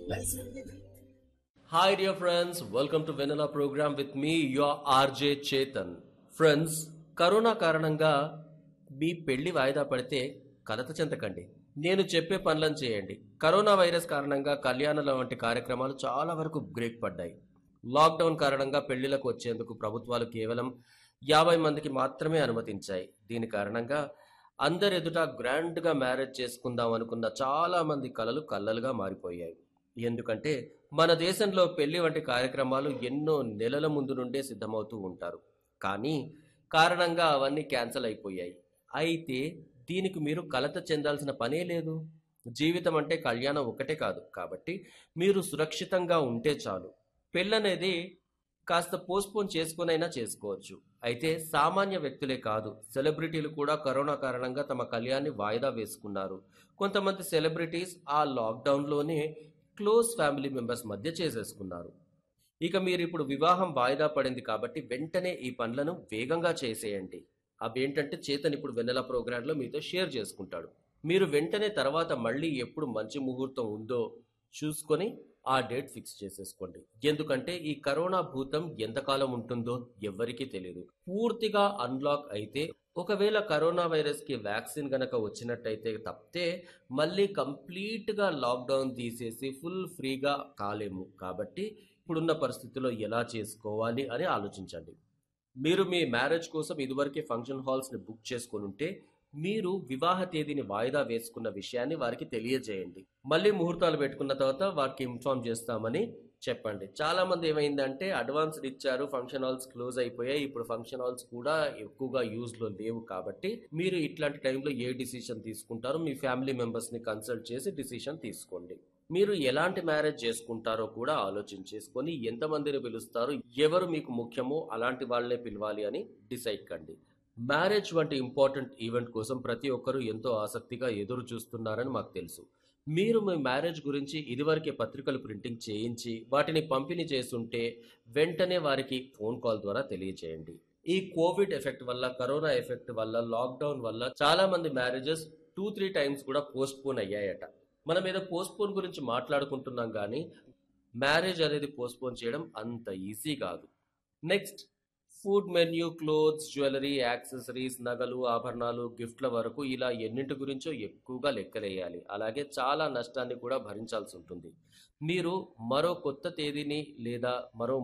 Hi, dear friends. Welcome to Vanilla program with me, your RJ Chetan. Friends, corona కారణంగా మీ పెళ్లి వాయిదా పడితే కలత చెందకండి నేను చెప్పే పనులను చేయండి కరోనా వైరస్ కారణంగా కళ్యాణాల వంటి కార్యక్రమాలు చాలా వరకు బ్రేక్ పడ్డాయి లాక్డౌన్ కారణంగా పెళ్లిలకు వచ్చేందుకు ప్రభుత్వాలు కేవలం యాభై మందికి మాత్రమే అనుమతించాయి దీని కారణంగా అందరి ఎదుట గ్రాండ్గా మ్యారేజ్ చేసుకుందాం అనుకున్న చాలా మంది కలలు కల్లలుగా మారిపోయాయి ఎందుకంటే మన దేశంలో పెళ్లి వంటి కార్యక్రమాలు ఎన్నో నెలల ముందు నుండే సిద్ధమవుతూ ఉంటారు కానీ కారణంగా అవన్నీ క్యాన్సిల్ అయిపోయాయి అయితే దీనికి మీరు కలత చెందాల్సిన పనే లేదు జీవితం అంటే కళ్యాణం ఒకటే కాదు కాబట్టి మీరు సురక్షితంగా ఉంటే చాలు పెళ్ళనేది కాస్త పోస్ట్పోన్ చేసుకునైనా చేసుకోవచ్చు అయితే సామాన్య వ్యక్తులే కాదు సెలబ్రిటీలు కూడా కరోనా కారణంగా తమ కళ్యాణాన్ని వాయిదా వేసుకున్నారు కొంతమంది సెలబ్రిటీస్ ఆ లాక్డౌన్లోనే క్లోజ్ ఫ్యామిలీ మెంబర్స్ మధ్య చేసేసుకున్నారు ఇక మీరు ఇప్పుడు వివాహం వాయిదా పడింది కాబట్టి వెంటనే ఈ పనులను వేగంగా చేసేయండి అవేంటంటే చేతన్ ఇప్పుడు వెన్నెల ప్రోగ్రాంలో మీతో షేర్ చేసుకుంటాడు మీరు వెంటనే తర్వాత మళ్ళీ ఎప్పుడు మంచి ముహూర్తం ఉందో చూసుకొని ఆ డేట్ ఫిక్స్ చేసేసుకోండి ఎందుకంటే ఈ కరోనా భూతం ఎంతకాలం ఉంటుందో ఎవ్వరికీ తెలియదు పూర్తిగా అన్లాక్ అయితే ఒకవేళ కరోనా వైరస్ కి వ్యాక్సిన్ గనక వచ్చినట్టయితే తప్పితే మళ్ళీ కంప్లీట్ గా లాక్డౌన్ తీసేసి ఫుల్ ఫ్రీగా కాలేము కాబట్టి ఇప్పుడున్న పరిస్థితుల్లో ఎలా చేసుకోవాలి అని ఆలోచించండి మీరు మీ మ్యారేజ్ కోసం ఇదివరకే ఫంక్షన్ హాల్స్ ని బుక్ చేసుకొని ఉంటే మీరు వివాహ తేదీని వాయిదా వేసుకున్న విషయాన్ని వారికి తెలియజేయండి మళ్ళీ ముహూర్తాలు పెట్టుకున్న తర్వాత వారికి ఇన్ఫార్మ్ చేస్తామని చెప్పండి చాలా మంది ఏమైందంటే అడ్వాన్స్ ఇచ్చారు ఫంక్షన్ హాల్స్ క్లోజ్ అయిపోయాయి ఇప్పుడు ఫంక్షన్ హాల్స్ కూడా ఎక్కువగా యూజ్ లో లేవు కాబట్టి మీరు ఇట్లాంటి టైంలో ఏ డిసిషన్ తీసుకుంటారో మీ ఫ్యామిలీ మెంబర్స్ ని కన్సల్ట్ చేసి డిసిషన్ తీసుకోండి మీరు ఎలాంటి మ్యారేజ్ చేసుకుంటారో కూడా ఆలోచించేసుకొని ఎంతమందిని పిలుస్తారు ఎవరు మీకు ముఖ్యమో అలాంటి వాళ్ళనే పిలవాలి అని డిసైడ్ కండి మ్యారేజ్ వంటి ఇంపార్టెంట్ ఈవెంట్ కోసం ప్రతి ఒక్కరూ ఎంతో ఆసక్తిగా ఎదురు చూస్తున్నారని మాకు తెలుసు మీరు మీ మ్యారేజ్ గురించి ఇదివరకే పత్రికలు ప్రింటింగ్ చేయించి వాటిని పంపిణీ చేస్తుంటే వెంటనే వారికి ఫోన్ కాల్ ద్వారా తెలియజేయండి ఈ కోవిడ్ ఎఫెక్ట్ వల్ల కరోనా ఎఫెక్ట్ వల్ల లాక్డౌన్ వల్ల చాలా మంది మ్యారేజెస్ టూ త్రీ టైమ్స్ కూడా పోస్ట్ పోన్ అయ్యాయట మనం ఏదో పోస్ట్ పోన్ గురించి మాట్లాడుకుంటున్నాం కానీ మ్యారేజ్ అనేది పోస్ట్ పోన్ చేయడం అంత ఈజీ కాదు next food menu clothes jewellery accessories నగలు ఆభరణాలు గిఫ్ట్ల వరకు ఇలా ఎన్నింటి గురించో ఎక్కువగా లెక్కలేయాలి అలాగే చాలా నష్టాన్ని కూడా భరించాల్సి ఉంటుంది మీరు మరో కొత్త తేదీని లేదా మరో